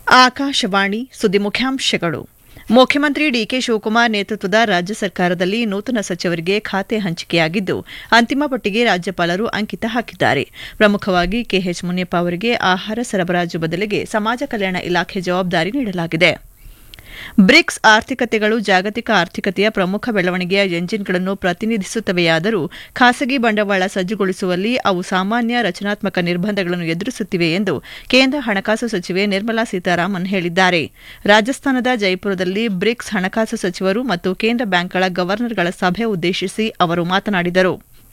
ಆಕಾಶವಾಣಿ ಸುದ್ದಿ ಮುಖ್ಯಾಂಶಗಳು ಮುಖ್ಯಮಂತ್ರಿ ಡಿಕೆ ಶಿವಕುಮಾರ್ ನೇತೃತ್ವದ ರಾಜ್ಯ ಸರ್ಕಾರದಲ್ಲಿ ನೂತನ ಸಚಿವರಿಗೆ ಖಾತೆ ಹಂಚಿಕೆಯಾಗಿದ್ದು ಅಂತಿಮ ಪಟ್ಟಿಗೆ ರಾಜ್ಯಪಾಲರು ಅಂಕಿತ ಹಾಕಿದ್ದಾರೆ ಪ್ರಮುಖವಾಗಿ ಕೆಎಚ್ ಮುನಿಯಪ್ಪ ಅವರಿಗೆ ಆಹಾರ ಸರಬರಾಜು ಬದಲಿಗೆ ಸಮಾಜ ಕಲ್ಯಾಣ ಇಲಾಖೆ ಜವಾಬ್ದಾರಿ ನೀಡಲಾಗಿದೆ ಬ್ರಿಕ್ಸ್ ಆರ್ಥಿಕತೆಗಳು ಜಾಗತಿಕ ಆರ್ಥಿಕತೆಯ ಪ್ರಮುಖ ಬೆಳವಣಿಗೆಯ ಎಂಜಿನ್ಗಳನ್ನು ಪ್ರತಿನಿಧಿಸುತ್ತವೆಯಾದರೂ ಖಾಸಗಿ ಬಂಡವಾಳ ಸಜ್ಜುಗೊಳಿಸುವಲ್ಲಿ ಅವು ಸಾಮಾನ್ಯ ರಚನಾತ್ಮಕ ನಿರ್ಬಂಧಗಳನ್ನು ಎದುರಿಸುತ್ತಿವೆ ಎಂದು ಕೇಂದ್ರ ಹಣಕಾಸು ಸಚಿವೆ ನಿರ್ಮಲಾ ಸೀತಾರಾಮನ್ ಹೇಳಿದ್ದಾರೆ ರಾಜಸ್ಥಾನದ ಜೈಪುರದಲ್ಲಿ ಬ್ರಿಕ್ಸ್ ಹಣಕಾಸು ಸಚಿವರು ಮತ್ತು ಕೇಂದ್ರ ಬ್ಯಾಂಕ್ಗಳ ಗವರ್ನರ್ಗಳ ಸಭೆ ಉದ್ದೇಶಿಸಿ ಅವರು ಮಾತನಾಡಿದರು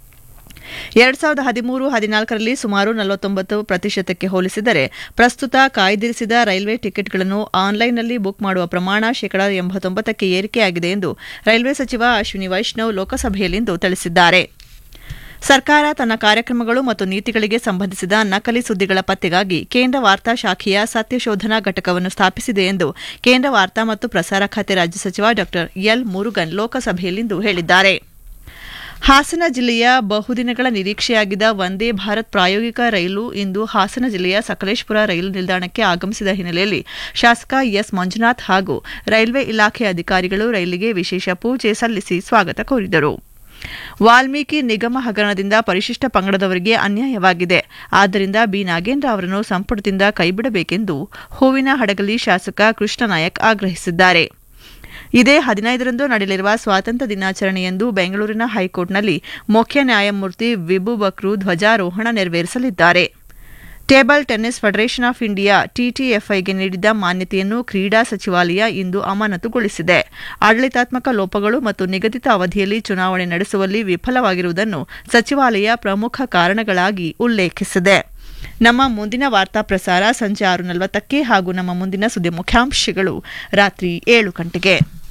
ಎರಡ್ ಸಾವಿರದ ಹದಿಮೂರು ಹದಿನಾಲ್ಕರಲ್ಲಿ ಸುಮಾರು ನಲವತ್ತೊಂಬತ್ತು ಪ್ರತಿಶತಕ್ಕೆ ಹೋಲಿಸಿದರೆ ಪ್ರಸ್ತುತ ಕಾಯ್ದಿರಿಸಿದ ರೈಲ್ವೆ ಟಿಕೆಟ್ಗಳನ್ನು ಆನ್ಲೈನ್ನಲ್ಲಿ ಬುಕ್ ಮಾಡುವ ಪ್ರಮಾಣ ಶೇಕಡಾ ಎಂಬತ್ತೊಂಬತ್ತಕ್ಕೆ ಏರಿಕೆಯಾಗಿದೆ ಎಂದು ರೈಲ್ವೆ ಸಚಿವ ಅಶ್ವಿನಿ ವೈಷ್ಣವ್ ಲೋಕಸಭೆಯಲ್ಲಿಂದು ತಿಳಿಸಿದ್ದಾರೆ ಸರ್ಕಾರ ತನ್ನ ಕಾರ್ಯಕ್ರಮಗಳು ಮತ್ತು ನೀತಿಗಳಿಗೆ ಸಂಬಂಧಿಸಿದ ನಕಲಿ ಸುದ್ದಿಗಳ ಪತ್ತೆಗಾಗಿ ಕೇಂದ್ರ ವಾರ್ತಾ ಶಾಖೆಯ ಸತ್ಯಶೋಧನಾ ಘಟಕವನ್ನು ಸ್ಥಾಪಿಸಿದೆ ಎಂದು ಕೇಂದ್ರ ವಾರ್ತಾ ಮತ್ತು ಪ್ರಸಾರ ಖಾತೆ ರಾಜ್ಯ ಸಚಿವ ಡಾ ಎಲ್ ಮುರುಗನ್ ಲೋಕಸಭೆಯಲ್ಲಿಂದು ಹೇಳಿದ್ದಾರೆ ಹಾಸನ ಜಿಲ್ಲೆಯ ಬಹುದಿನಗಳ ನಿರೀಕ್ಷೆಯಾಗಿದ್ದ ವಂದೇ ಭಾರತ್ ಪ್ರಾಯೋಗಿಕ ರೈಲು ಇಂದು ಹಾಸನ ಜಿಲ್ಲೆಯ ಸಕಲೇಶಪುರ ರೈಲು ನಿಲ್ದಾಣಕ್ಕೆ ಆಗಮಿಸಿದ ಹಿನ್ನೆಲೆಯಲ್ಲಿ ಶಾಸಕ ಎಸ್ ಮಂಜುನಾಥ್ ಹಾಗೂ ರೈಲ್ವೆ ಇಲಾಖೆ ಅಧಿಕಾರಿಗಳು ರೈಲಿಗೆ ವಿಶೇಷ ಪೂಜೆ ಸಲ್ಲಿಸಿ ಸ್ವಾಗತ ಕೋರಿದರು ವಾಲ್ಮೀಕಿ ನಿಗಮ ಹಗರಣದಿಂದ ಪರಿಶಿಷ್ಟ ಪಂಗಡದವರಿಗೆ ಅನ್ಯಾಯವಾಗಿದೆ ಆದ್ದರಿಂದ ಬಿ ನಾಗೇಂದ್ರ ಅವರನ್ನು ಸಂಪುಟದಿಂದ ಕೈಬಿಡಬೇಕೆಂದು ಹೂವಿನ ಹಡಗಲಿ ಶಾಸಕ ಕೃಷ್ಣನಾಯಕ್ ಆಗ್ರಹಿಸಿದ್ದಾರೆ ಇದೇ ಹದಿನೈದರಂದು ನಡೆಯಲಿರುವ ಸ್ವಾತಂತ್ರ್ಯ ದಿನಾಚರಣೆಯಂದು ಬೆಂಗಳೂರಿನ ಹೈಕೋರ್ಟ್ನಲ್ಲಿ ಮುಖ್ಯ ನ್ಯಾಯಮೂರ್ತಿ ವಿಬು ಬಕ್ರು ಧ್ವಜಾರೋಹಣ ನೆರವೇರಿಸಲಿದ್ದಾರೆ table tennis federation of India ಟಿಟಿಎಫ್ಐಗೆ ನೀಡಿದ್ದ ಮಾನ್ಯತೆಯನ್ನು ಕ್ರೀಡಾ ಸಚಿವಾಲಯ ಇಂದು ಅಮಾನತುಗೊಳಿಸಿದೆ ಆಡಳಿತಾತ್ಮಕ ಲೋಪಗಳು ಮತ್ತು ನಿಗದಿತ ಅವಧಿಯಲ್ಲಿ ಚುನಾವಣೆ ನಡೆಸುವಲ್ಲಿ ವಿಫಲವಾಗಿರುವುದನ್ನು ಸಚಿವಾಲಯ ಪ್ರಮುಖ ಕಾರಣಗಳಾಗಿ ಉಲ್ಲೇಖಿಸಿದೆ ನಮ್ಮ ಮುಂದಿನ ವಾರ್ತಾ ಪ್ರಸಾರ ಸಂಜೆ ಆರು ನಲವತ್ತಕ್ಕೆ ಹಾಗೂ ನಮ್ಮ ಮುಂದಿನ ಸುದ್ದಿ ಮುಖ್ಯಾಂಶಗಳು ರಾತ್ರಿ ಏಳು ಗಂಟೆಗೆ